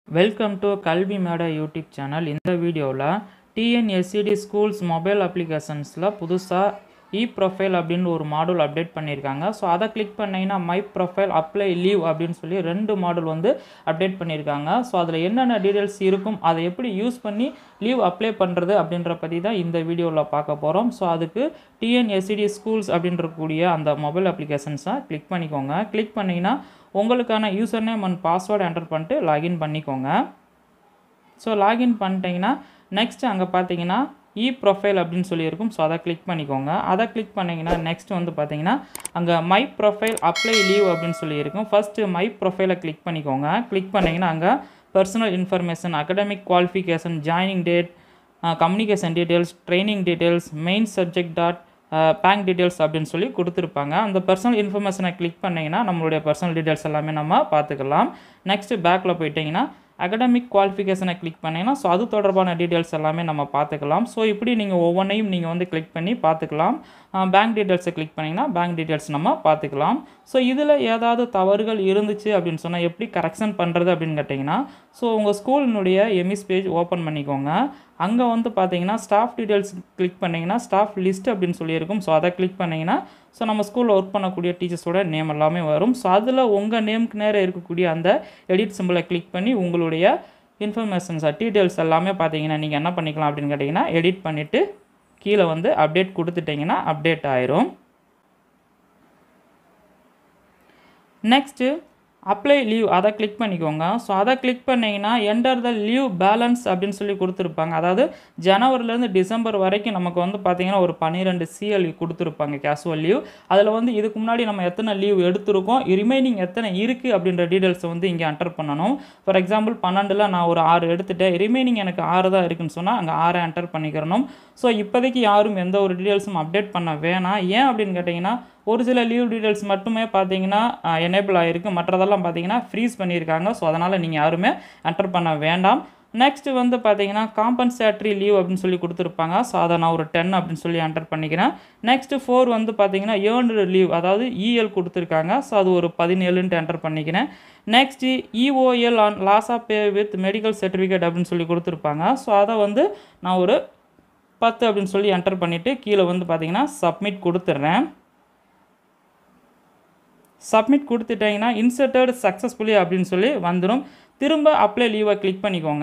welcome to கல்வி மேடை YouTube channel இந்த வீடியோவில் டிஎன்எஸ்சிடி ஸ்கூல்ஸ் மொபைல் அப்ளிகேஷன்ஸில் புதுசாக இ ப்ரொஃபைல் அப்படின்னு ஒரு மாடல் அப்டேட் பண்ணியிருக்காங்க ஸோ அதை கிளிக் பண்ணிங்கன்னா மை ப்ரொஃபைல் அப்ளை லீவ் அப்படின்னு சொல்லி ரெண்டு மாடல் வந்து அப்டேட் பண்ணியிருக்காங்க ஸோ அதில் என்னென்ன டீட்டெயில்ஸ் இருக்கும் அதை எப்படி யூஸ் பண்ணி லீவ் அப்ளை பண்ணுறது அப்படின்ற பற்றி தான் இந்த வீடியோவில் பார்க்க போகிறோம் ஸோ அதுக்கு டிஎன்எஸ்சிடி ஸ்கூல்ஸ் அப்படின்றக்கூடிய அந்த மொபைல் அப்ளிகேஷன்ஸை கிளிக் பண்ணிக்கோங்க கிளிக் பண்ணிங்கன்னா உங்களுக்கான user name and password enter பண்ணிட்டு லாகின் பண்ணிக்கோங்க ஸோ லாகின் பண்ணிட்டீங்கன்னா நெக்ஸ்ட் அங்கே பார்த்தீங்கன்னா இ ப்ரொஃபைல் அப்படின்னு சொல்லியிருக்கும் ஸோ அதை கிளிக் பண்ணிக்கோங்க அதை கிளிக் பண்ணிங்கன்னா நெக்ஸ்ட் வந்து பார்த்தீங்கன்னா அங்கே மை ப்ரொஃபைல் அப்ளை லீவ் அப்படின்னு சொல்லியிருக்கும் ஃபஸ்ட்டு மை ப்ரொஃபைலை கிளிக் பண்ணிக்கோங்க கிளிக் பண்ணிங்கன்னா அங்கே personal information academic qualification joining date communication details training details main subject dot bank details அப்படின்னு சொல்லி கொடுத்துருப்பாங்க அந்த பர்சனல் இன்ஃபர்மேஷனை கிளிக் பண்ணிங்கன்னா நம்மளுடைய பர்சனல் டீட்டெயில்ஸ் எல்லாமே நம்ம பார்த்துக்கலாம் நெக்ஸ்ட்டு பேக்கில் போயிட்டிங்கன்னா அகடமிக் குவாலிஃபிகேஷனை கிளிக் பண்ணிங்கன்னா ஸோ அது தொடர்பான டீட்டெயில்ஸ் எல்லாமே நம்ம பார்த்துக்கலாம் ஸோ இப்படி நீங்கள் ஒவ்வொன்றையும் நீங்கள் வந்து கிளிக் பண்ணி பார்த்துக்கலாம் பேங்க் டீட்டெயில்ஸை கிளிக் பண்ணிங்கன்னா பேங்க் டீட்டெயில்ஸ் நம்ம பார்த்துக்கலாம் ஸோ இதில் ஏதாவது தவறுகள் இருந்துச்சு அப்படின்னு சொன்னால் எப்படி கரெக்ஷன் பண்ணுறது அப்படின்னு கேட்டிங்கன்னா ஸோ உங்கள் ஸ்கூலினுடைய எம்இஸ் பேஜ் ஓப்பன் பண்ணிக்கோங்க அங்கே வந்து பார்த்தீங்கன்னா ஸ்டாஃப் டீட்டெயில்ஸ் கிளிக் பண்ணிங்கன்னா ஸ்டாஃப் லிஸ்ட் அப்படின்னு சொல்லியிருக்கும் ஸோ அதை கிளிக் பண்ணிங்கன்னா ஸோ நம்ம ஸ்கூலில் ஒர்க் பண்ணக்கூடிய டீச்சர்ஸோட நேம் எல்லாமே வரும் ஸோ அதில் உங்கள் நேமுக்கு நேரம் இருக்கக்கூடிய அந்த எடிட் சிம்பிளை கிளிக் பண்ணி உங்களுடைய இன்ஃபர்மேஷன்ஸ் டீட்டெயில்ஸ் எல்லாமே பார்த்தீங்கன்னா நீங்கள் என்ன பண்ணிக்கலாம் அப்படின்னு கேட்டிங்கன்னா எடிட் பண்ணிவிட்டு கீழே வந்து அப்டேட் கொடுத்துட்டிங்கன்னா அப்டேட் ஆயிரும் நெக்ஸ்ட்டு அப்ளை லீவ் அதை கிளிக் பண்ணிக்கோங்க ஸோ அதை கிளிக் பண்ணிங்கன்னா என்டர் த லீவ் பேலன்ஸ் அப்படின்னு சொல்லி கொடுத்துருப்பாங்க அதாவது ஜனவரிலேருந்து டிசம்பர் வரைக்கும் நமக்கு வந்து பார்த்திங்கன்னா ஒரு பன்னிரெண்டு சிஎல் கொடுத்துருப்பாங்க கேஷுவல் லீவ் அதில் வந்து இதுக்கு முன்னாடி நம்ம எத்தனை லீவ் எடுத்திருக்கோம் ரிமைனிங் எத்தனை இருக்குது அப்படின்ற டீட்டெயில்ஸை வந்து இங்கே என்டர் பண்ணணும் ஃபார் எக்ஸாம்பிள் பன்னெண்டில் நான் ஒரு ஆறு எடுத்துட்டேன் ரிமைனிங் எனக்கு ஆறு தான் இருக்குன்னு சொன்னால் அங்கே ஆறை என்டர் பண்ணிக்கிறணும் ஸோ இப்போதைக்கு யாரும் எந்த ஒரு டீட்டெயில்ஸும் அப்டேட் பண்ண வேணாம் ஏன் அப்படின்னு கேட்டிங்கன்னா ஒரு சில லீவ் டீட்டெயில்ஸ் மட்டுமே பார்த்தீங்கன்னா எனேபிள் ஆகிருக்கு மற்றதெல்லாம் பார்த்தீங்கன்னா ஃப்ரீஸ் பண்ணியிருக்காங்க ஸோ அதனால் நீங்கள் யாருமே என்டர் பண்ண வேண்டாம் நெக்ஸ்ட்டு வந்து பார்த்தீங்கன்னா காம்பன்சேட்ரி லீவ் அப்படின்னு சொல்லி கொடுத்துருப்பாங்க ஸோ அதை நான் ஒரு டென் அப்படின்னு சொல்லி என்டர் பண்ணிக்கிறேன் நெக்ஸ்ட்டு ஃபோர் வந்து பார்த்தீங்கன்னா ஏர்ன்டு லீவ் அதாவது இஎல் கொடுத்துருக்காங்க ஸோ அது ஒரு பதினேழுன்ட்டு என்டர் பண்ணிக்கிறேன் next EOL on loss of pay with medical certificate அப்படின்னு சொல்லி கொடுத்துருப்பாங்க ஸோ அதை வந்து நான் ஒரு பத்து அப்படின்னு சொல்லி என்டர் பண்ணிவிட்டு கீழே வந்து பார்த்தீங்கன்னா சப்மிட் கொடுத்துட்றேன் சப்மிட் கொடுத்துட்டிங்கன்னா இன்சர்ட்டட் சக்ஸஸ்ஃபுல்லி அப்படின்னு சொல்லி வந்துடும் திரும்ப அப்ளை லீவை கிளிக் பண்ணிக்கோங்க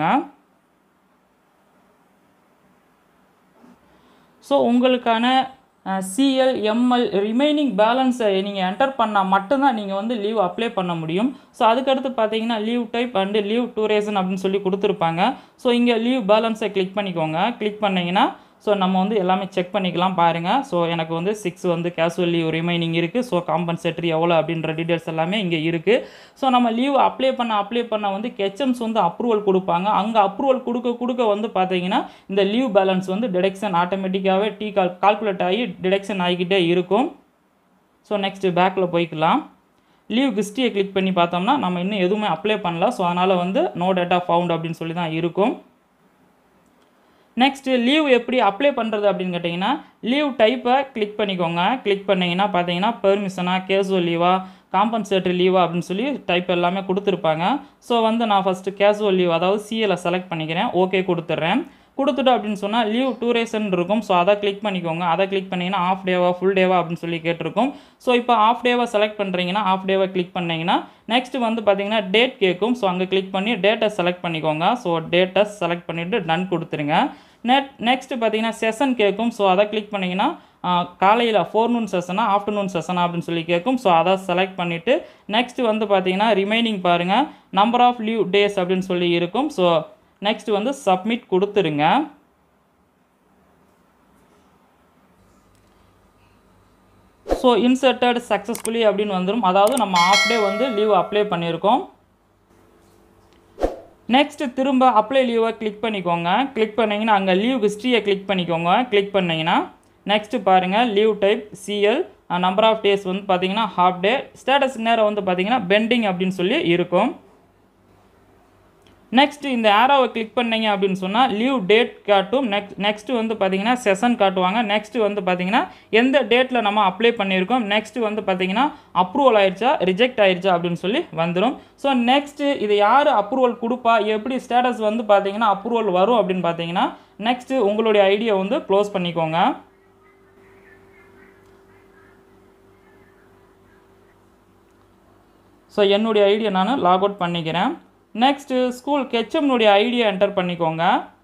ஸோ உங்களுக்கான சிஎல் எம்எல் ரிமைனிங் பேலன்ஸை நீங்கள் என்டர் பண்ணால் மட்டும்தான் நீங்கள் வந்து லீவ் அப்ளை பண்ண முடியும் ஸோ அதுக்கடுத்து பார்த்தீங்கன்னா leave type and leave duration அப்படின்னு சொல்லி கொடுத்துருப்பாங்க ஸோ இங்கே லீவ் பேலன்ஸை கிளிக் பண்ணிக்கோங்க கிளிக் பண்ணிங்கன்னா ஸோ நம்ம வந்து எல்லாமே செக் பண்ணிக்கலாம் பாருங்கள் ஸோ எனக்கு வந்து சிக்ஸ் வந்து கேஷுவல் லீவ் ரிமைனிங் இருக்குது ஸோ காம்பன்சேட்டரி எவ்வளோ அப்படின்ற டீட்டெயில்ஸ் எல்லாமே இங்கே இருக்குது ஸோ நம்ம லீவ் அப்ளை பண்ண அப்ளை பண்ண வந்து கெச்சம்ஸ் வந்து அப்ரூவல் கொடுப்பாங்க அங்கே அப்ரூவல் கொடுக்க கொடுக்க வந்து பார்த்தீங்கன்னா இந்த லீவ் பேலன்ஸ் வந்து டிடெக்ஷன் ஆட்டோமேட்டிக்காகவே டீ கால் கால்குலேட் ஆகி டிடெக்ஷன் ஆகிக்கிட்டே இருக்கும் ஸோ நெக்ஸ்ட்டு பேக்கில் போய்க்கலாம் லீவ் ஹிஸ்ட்ரியை கிளிக் பண்ணி பார்த்தோம்னா நம்ம இன்னும் எதுவுமே அப்ளை பண்ணல ஸோ அதனால் வந்து நோ டேட்டா ஃபவுண்ட் அப்படின்னு சொல்லி தான் இருக்கும் நெக்ஸ்ட்டு லீவ் எப்படி அப்ளை பண்ணுறது அப்படின்னு கேட்டிங்கன்னா லீவ் டைப்பை கிளிக் பண்ணிக்கோங்க கிளிக் பண்ணிங்கன்னா பார்த்தீங்கன்னா பெர்மிஷனாக கேஷுவல் லீவா காம்பன்சேட்டரி லீவா அப்படின்னு சொல்லி டைப் எல்லாமே கொடுத்துருப்பாங்க ஸோ வந்து நான் ஃபஸ்ட்டு கேஷுவல் லீவ் அதாவது சிஎலை செலக்ட் பண்ணிக்கிறேன் ஓகே கொடுத்துட்றேன் கொடுத்துட்டு அப்படின்னு சொன்னால் லீவ் டூரேஷன் இருக்கும் ஸோ அதை கிளிக் பண்ணிக்கோங்க அதை கிளிக் பண்ணிங்கன்னா ஆஃப் டேவா ஃபுல் டேவா அப்படின்னு சொல்லி கேட்டிருக்கும் ஸோ இப்போ ஆஃப் டேவை செலக்ட் பண்ணுறீங்கன்னா ஆஃப் டேவை கிளிக் பண்ணிங்கன்னா நெக்ஸ்ட் வந்து பார்த்தீங்கன்னா டேட் கேட்கும் ஸோ அங்கே கிளிக் பண்ணி டேட்டை செலக்ட் பண்ணிக்கோங்க ஸோ டேட்டை செலக்ட் பண்ணிவிட்டு டன் கொடுத்துருங்க நெட் நெக்ஸ்ட் பார்த்தீங்கன்னா செஷன் கேட்கும் ஸோ அதை கிளிக் பண்ணிங்கன்னா காலையில் ஃபோர்நூன் செஷனா ஆஃப்டர்நூன் செஷனா அப்படின்னு சொல்லி கேட்கும் ஸோ அதை செலக்ட் பண்ணிவிட்டு நெக்ஸ்ட் வந்து பார்த்தீங்கன்னா ரிமைனிங் பாருங்கள் நம்பர் ஆஃப் லீவ் டேஸ் அப்படின்னு சொல்லி இருக்கும் ஸோ நெக்ஸ்ட் வந்து சப்மிட் கொடுத்துருங்க ஸோ இன்சர்ட்டட் சக்ஸஸ்ஃபுல்லி அப்படின்னு வந்துடும் அதாவது நம்ம ஆஃப் டே வந்து லீவ் அப்ளை பண்ணியிருக்கோம் நெக்ஸ்ட் திரும்ப அப்ளை லீவை கிளிக் பண்ணிக்கோங்க கிளிக் பண்ணிங்கன்னா அங்கே லீவ் ஹிஸ்ட்ரியை கிளிக் பண்ணிக்கோங்க கிளிக் பண்ணிங்கன்னா நெக்ஸ்ட்டு பாருங்கள் leave type CL number of days வந்து பார்த்தீங்கன்னா ஹாஃப் டே ஸ்டேட்டஸ் நேரம் வந்து பார்த்தீங்கன்னா பெண்டிங் அப்படின்னு சொல்லி இருக்கும் நெக்ஸ்ட் இந்த ஆரோவை கிளிக் பண்ணீங்க அப்படின்னு சொன்னால் லீவ் டேட் காட்டும் நெக்ஸ்ட் நெக்ஸ்ட் வந்து பார்த்தீங்கன்னா செஷன் காட்டுவாங்க நெக்ஸ்ட் வந்து பார்த்தீங்கன்னா எந்த டேட்டில் நம்ம அப்ளை பண்ணியிருக்கோம் நெக்ஸ்ட் வந்து பார்த்தீங்கன்னா அப்ரூவல் ஆயிடுச்சா ரிஜெக்ட் ஆயிடுச்சா அப்படின்னு சொல்லி வந்துடும் ஸோ நெக்ஸ்ட் இது யார் அப்ரூவல் கொடுப்பா எப்படி ஸ்டேட்டஸ் வந்து பார்த்தீங்கன்னா அப்ரூவல் வரும் அப்படின்னு பார்த்தீங்கன்னா நெக்ஸ்ட் உங்களுடைய ஐடியா வந்து க்ளோஸ் பண்ணிக்கோங்க ஸோ என்னுடைய ஐடியா நான் லாக் அவுட் பண்ணிக்கிறேன் நெக்ஸ்ட்டு ஸ்கூல் கெச்சம்னுடைய ஐடியா என்டர் பண்ணிக்கோங்க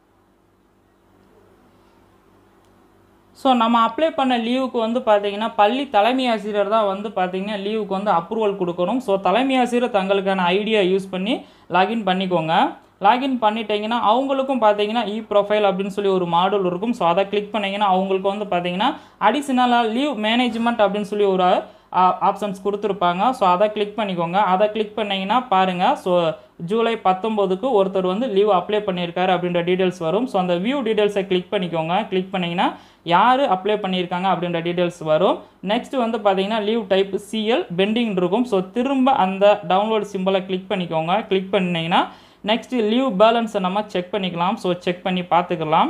ஸோ நம்ம அப்ளை பண்ண லீவுக்கு வந்து பார்த்தீங்கன்னா பள்ளி தலைமை ஆசிரியர் தான் வந்து பார்த்தீங்கன்னா லீவுக்கு வந்து அப்ரூவல் கொடுக்கணும் ஸோ தலைமை ஆசிரியர் தங்களுக்கான ஐடியா யூஸ் பண்ணி லாகின் பண்ணிக்கோங்க லாகின் பண்ணிட்டீங்கன்னா அவங்களுக்கும் பார்த்தீங்கன்னா இ ப்ரொஃபைல் அப்படின்னு சொல்லி ஒரு மாடல் இருக்கும் ஸோ அதை கிளிக் பண்ணிங்கன்னா அவங்களுக்கு வந்து பார்த்தீங்கன்னா அடிஷ்னலாக லீவ் மேனேஜ்மெண்ட் அப்படின்னு சொல்லி ஒரு ஆப்ஷன்ஸ் கொடுத்துருப்பாங்க ஸோ அதை கிளிக் பண்ணிக்கோங்க அதை கிளிக் பண்ணிங்கன்னா பாருங்கள் ஸோ ஜூலை பத்தொம்போதுக்கு ஒருத்தர் வந்து லீவ் அப்ளை பண்ணியிருக்காரு அப்படின்ற டீட்டெயில்ஸ் வரும் ஸோ அந்த வியூ டீட்டெயில்ஸை கிளிக் பண்ணிக்கோங்க கிளிக் பண்ணிங்கன்னா யார் அப்ளை பண்ணியிருக்காங்க அப்படின்ற டீட்டெயில்ஸ் வரும் நெக்ஸ்ட் வந்து பார்த்தீங்கன்னா லீவ் டைப் சிஎல் பெண்டிங் இருக்கும் ஸோ திரும்ப அந்த டவுன்லோட் சிம்பிளை கிளிக் பண்ணிக்கோங்க கிளிக் பண்ணிங்கன்னா நெக்ஸ்ட் லீவ் பேலன்ஸை நம்ம செக் பண்ணிக்கலாம் ஸோ செக் பண்ணி பார்த்துக்கலாம்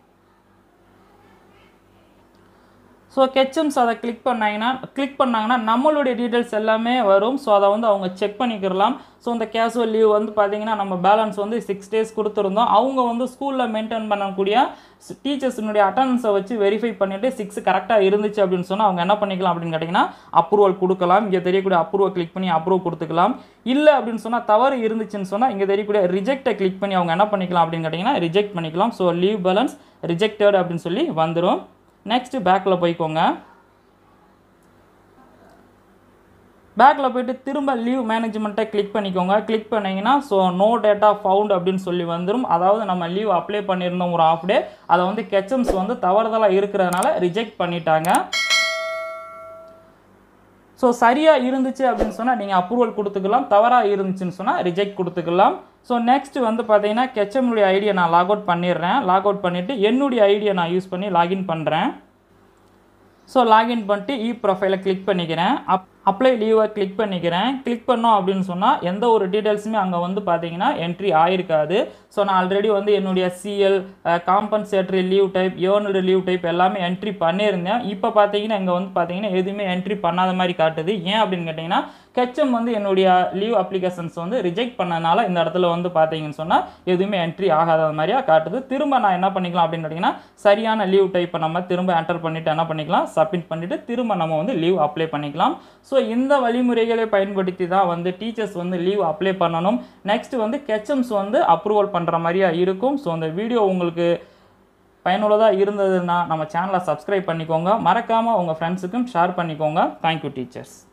ஸோ கெச்சம்ஸ் அதை கிளிக் பண்ணாங்கன்னா கிளிக் பண்ணாங்கன்னா நம்மளுடைய டீட்டெயில்ஸ் எல்லாமே வரும் ஸோ அதை வந்து அவங்க செக் பண்ணிக்கிறலாம் ஸோ இந்த கேஷுவல் லீவ் வந்து பார்த்தீங்கன்னா நம்ம பேலன்ஸ் வந்து சிக்ஸ் டேஸ் கொடுத்துருந்தோம் அவங்க வந்து ஸ்கூலில் மெயின்டைன் பண்ணக்கூடிய டீச்சர்ஸினுடைய அட்டண்டன்ஸை வச்சு வெரிஃபை பண்ணிவிட்டு சிக்ஸ் கரெக்டாக இருந்துச்சு அப்படின்னு சொன்னால் அவங்க என்ன பண்ணிக்கலாம் அப்படின்னு கேட்டிங்கன்னா அப்ரூவல் கொடுக்கலாம் இங்கே தெரியக்கூடிய அப்ரூவல் கிளிக் பண்ணி அப்ரூவ் கொடுத்துக்கலாம் இல்லை அப்படின்னு சொன்னால் தவறு இருந்துச்சுன்னு சொன்னால் இங்கே தெரியக்கூடிய ரிஜெக்டை கிளிக் பண்ணி அவங்க என்ன பண்ணிக்கலாம் அப்படின்னு கேட்டிங்கன்னா ரிஜெக்ட் பண்ணிக்கலாம் ஸோ லீவ் பேலன்ஸ் ரிஜெக்டட் அப்படின்னு சொல்லி வந்துடும் நெக்ஸ்ட்டு பேக்கில் போய்க்கோங்க பேக்கில் போயிட்டு திரும்ப லீவ் மேனேஜ்மெண்ட்டை கிளிக் பண்ணிக்கோங்க கிளிக் பண்ணிங்கன்னா ஸோ நோ டேட்டா ஃபவுண்ட் அப்படின்னு சொல்லி வந்துடும் அதாவது நம்ம லீவ் அப்ளை பண்ணியிருந்தோம் ஒரு ஆஃப் டே அதை வந்து கெச்சம்ஸ் வந்து தவறுதலாக இருக்கிறதுனால ரிஜெக்ட் பண்ணிட்டாங்க ஸோ சரியாக இருந்துச்சு அப்படின்னு சொன்னால் நீங்கள் அப்ரூவல் கொடுத்துக்கலாம் தவறாக இருந்துச்சுன்னு சொன்னால் ரிஜெக்ட் கொடுத்துக்கலாம் ஸோ நெக்ஸ்ட் வந்து பார்த்தீங்கன்னா கெச்சமுடைய ஐடியா நான் லாக் அவுட் பண்ணிடுறேன் லாக் அவுட் பண்ணிவிட்டு என்னுடைய ஐடியா நான் யூஸ் பண்ணி லாகின் பண்ணுறேன் ஸோ லாகின் பண்ணிட்டு இ ப்ரொஃபைலை கிளிக் பண்ணிக்கிறேன் அப் அப்ளை லீவை கிளிக் பண்ணிக்கிறேன் கிளிக் பண்ணோம் அப்படின்னு சொன்னால் எந்த ஒரு டீட்டெயில்ஸுமே அங்கே வந்து பார்த்தீங்கன்னா என்ட்ரி ஆயிருக்காது ஸோ நான் ஆல்ரெடி வந்து என்னுடைய CL compensatory leave type earned leave type எல்லாமே என்ட்ரி பண்ணியிருந்தேன் இப்போ பார்த்தீங்கன்னா இங்கே வந்து பார்த்தீங்கன்னா எதுவுமே என்ட்ரி பண்ணாத மாதிரி காட்டுது ஏன் அப்படின்னு கேட்டிங்கன்னா கெச்சம் வந்து என்னுடைய லீவ் அப்ளிகேஷன்ஸ் வந்து ரிஜெக்ட் பண்ணனால இந்த இடத்துல வந்து பார்த்தீங்கன்னு சொன்னால் எதுவுமே என்ட்ரி ஆகாத மாதிரியா காட்டுது திரும்ப நான் என்ன பண்ணிக்கலாம் அப்படின்னு கேட்டிங்கன்னா சரியான லீவ் டைப்பை நம்ம திரும்ப என்டர் பண்ணிவிட்டு என்ன பண்ணிக்கலாம் சப்மிட் பண்ணிவிட்டு திரும்ப நம்ம வந்து லீவ் அப்ளை பண்ணிக்கலாம் ஸோ இந்த வழிமுறைகளை பயன்படுத்தி தான் வந்து டீச்சர்ஸ் வந்து லீவ் அப்ளை பண்ணணும் நெக்ஸ்ட் வந்து கெச்சம்ஸ் வந்து அப்ரூவல் பண்ணுற மாதிரியா இருக்கும் ஸோ அந்த வீடியோ உங்களுக்கு பயனுள்ளதாக இருந்ததுன்னா நம்ம சேனலை சப்ஸ்கிரைப் பண்ணிக்கோங்க மறக்காமல் உங்கள் ஃப்ரெண்ட்ஸுக்கும் ஷேர் பண்ணிக்கோங்க தேங்க்யூ டீச்சர்ஸ்